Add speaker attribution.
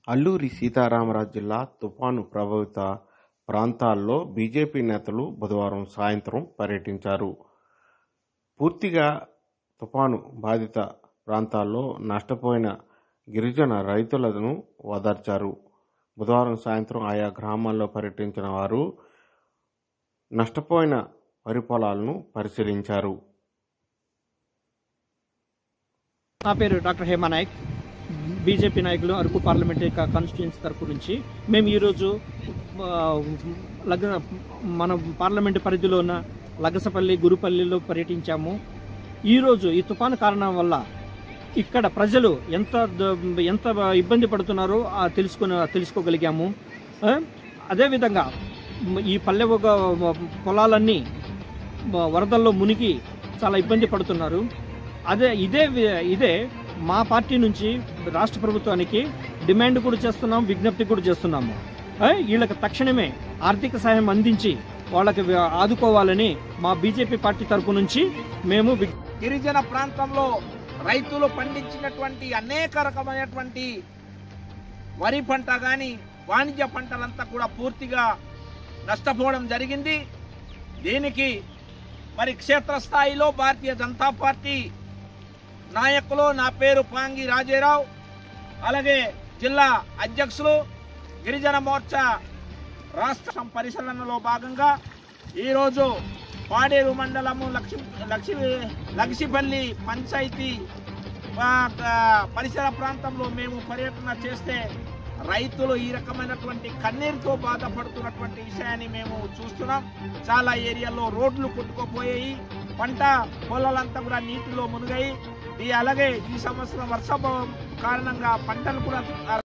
Speaker 1: అల్లూరి సీతారామరాజు జిల్లా తుఫాను ప్రభావిత ప్రాంతాల్లో బీజేపీ నేతలు బుధవారం సాయంత్రం పర్యటించారు పూర్తిగా తుఫాను బాధిత ప్రాంతాల్లో నష్టపోయిన గిరిజన రైతులను ఓదార్చారు బుధవారం సాయంత్రం ఆయా గ్రామాల్లో పర్యటించిన వారు నష్టపోయిన వరి పొలాలను పరిశీలించారు
Speaker 2: నా పేరు డాక్టర్ హేమ నాయక్ బీజేపీ నాయకులు అరకు పార్లమెంటరీ కాన్స్టిట్యున్సీ తరపు నుంచి మేము ఈరోజు ఆ, లగ మన పార్లమెంటు పరిధిలో ఉన్న లగసపల్లి గురుపల్లిలో పర్యటించాము ఈరోజు ఈ తుఫాను కారణం వల్ల ఇక్కడ ప్రజలు ఎంత ద- ఎంత ఇబ్బంది పడుతున్నారో ఆ తెలుసుకుని తెలుసుకోగలిగాము ఆ, అదేవిధంగా ఈ పల్లె ఒక పొలాలన్నీ వరదల్లో మునిగి చాలా ఇబ్బంది పడుతున్నారు అదే ఇదే వి- ఇదే మా పార్టీ నుంచి రాష్ట్ర ప్రభుత్వానికి డిమాండ్ కూడా చేస్తున్నాం విజ్ఞప్తి కూడా చేస్తున్నాము ఆ, వీళ్ళకి తక్షణమే ఆర్థిక సహాయం అందించి వాళ్ళకి వి- ఆదుకోవాలని మా బీజేపీ పార్టీ తరపు నుంచి మేము విజ్ఞ-
Speaker 3: గిరిజన ప్రాంతంలో రైతులు పండించినటువంటి అనేక రకమైనటువంటి వరి పంట కానీ వాణిజ్య పంటలంతా కూడా పూర్తిగా నష్టపోవడం జరిగింది దీనికి మరి క్షేత్రస్థాయిలో భారతీయ జనతా పార్టీ నాయకులు నా పేరు పాంగి రాజేరావు అలాగే జిల్లా అధ్యక్షులు గిరిజన మోర్చా రాష్ట్ర పరిశీలనలో భాగంగా ఈరోజు పాడేరు మండలము లక్ష్మి లక్ష్మి లక్ష్మిపల్లి పంచాయతీ ఆ, ఆ, పరిసర ప్రాంతంలో మేము పర్యటన చేస్తే రైతులు ఈ రకమైనటువంటి కన్నీరుతో బాధపడుతున్నటువంటి విషయాన్ని మేము చూస్తున్నాం చాలా ఏరియాల్లో రోడ్లు కొట్టుకుపోయాయి పంట పొలాలంతా కూడా నీటిలో మునిగాయి ఈ అలాగే ఈ సంవత్సరం వర్షాభావం కారణంగా పంటలు కూడా